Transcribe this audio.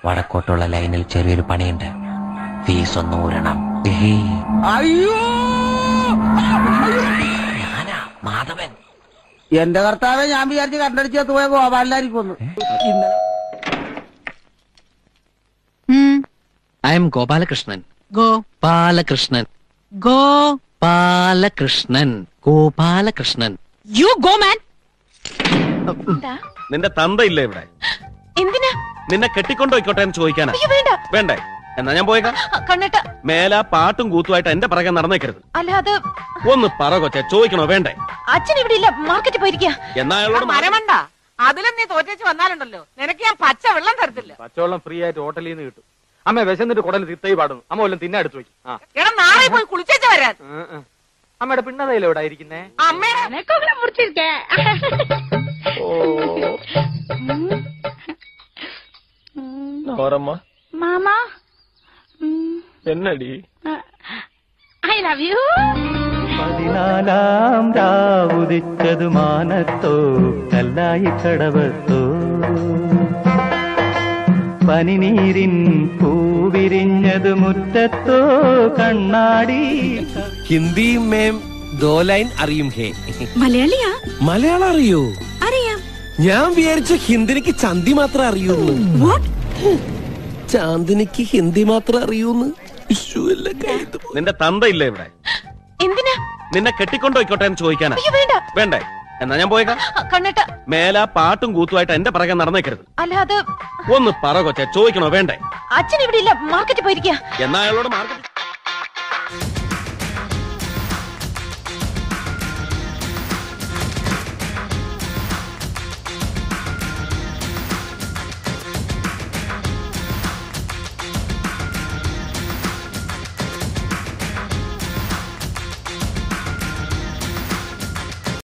വടക്കോട്ടുള്ള ലൈനിൽ ചെറിയൊരു പണിയുണ്ട് ഫീസ് ഒന്ന് ഊരണം അയ്യോ ഞാനാ മാധവൻ എന്റെ കർത്താവെ ഞാൻ വിചാരിച്ച് കണ്ടടിച്ചു പോയ ഗോപാലിനായിരിക്കും ഇന്നലെ I am Gopalakrishnan Gopalakrishnan Gopalakrishnan Gopalakrishnan you go man നിന്റെ തന്തയില്ലേ ഇവിടെ എന്തിനാ നിന്നെ കെട്ടിക്കൊണ്ടുപോയിക്കോട്ടെ എന്ന് ചോദിക്കാനാ അയ്യോ വേണ്ട വേണ്ടേ എന്നാ ഞാൻ പോയേക്കാം കണ്ണട്ട മേല പാട്ടും കൂത്തുമായിട്ട് എന്റെ പിറകെ നടന്നേക്കരുത് അല്ല അത് ഒന്ന് പറ കൊച്ചെ ചോദിക്കണോ വേണ്ടേ അച്ഛൻ ഇവിടെ ഇല്ല മാർക്കറ്റിൽ പോയിരിക്കുക എന്നാ അയാളോട് മാ- മരമണ്ട അതിലും നീ തോറ്റേച്ച് വന്നാലുണ്ടല്ലോ നിനക്ക് ഞാൻ പച്ച വെള്ളം തരത്തില്ല പച്ചവെള്ളം ഫ്രീ ആയിട്ട് ഹോട്ടലിൽ നിന്ന് കിട്ടും അമ്മ വിശന്നിട്ട് കുടൽ തിത്തൈ പാടുന്നു അമ്മ വല്ലതും തിന്നെ എടുത്തു വെക്കും ആ എടാ നാളെ പോയി കുളിച്ചേച്ച് വരാൻ ഉം, ഉം. അമ്മയുടെ പിണ്ണതയില എവിടെ ഇരിക്കുന്നേ അമ്മയുടെ മാമാ എന്നടി ഐ ലവ് യു പതിനാലാം രാവുദിച്ചതു മാനത്തോ കല്ലായി കടവത്തോ പനിനീരിൻ പൂവിരിഞ്ഞതു മുറ്റത്തോ കണ്ണാടി ഹിന്ദി മേം ദോ ലൈൻ അറിയും ഹേ മലയാളിയാ മലയാളം അറിയോ അറിയാം ഞാൻ വിചാരിച്ചു ഹിന്ദിനിക്ക് ചന്തി മാത്രം അറിയൂന്ന് വാട്ട് ചാന്ദിനിക്ക് ഹിന്ദി മാത്രം അറിയൂന്ന് ഇഷ്യൂ എല്ലാം കയ്യിൽ നിന്റെ തന്തയില്ലേ ഇവിടെ എന്തിനാ നിന്നെ കെട്ടിക്കൊണ്ടുപോയിക്കോട്ടെ എന്ന് ചോദിക്കാനാ അയ്യോ വേണ്ട വേണ്ടേ എന്നാ ഞാൻ പോയേക്കാം കണ്ണട്ട മേല പാട്ടും കൂത്തുമായിട്ട് എന്റെ പിറകെ നടന്നേക്കരുത് അല്ല അത് ഒന്ന് പറ കൊച്ചെ ചോദിക്കണോ വേണ്ടേ അച്ഛൻ ഇവിടെ ഇല്ല മാർക്കറ്റിൽ പോയിരിക്കുക എന്നാ അയാളോട് മാർക്കറ്റ്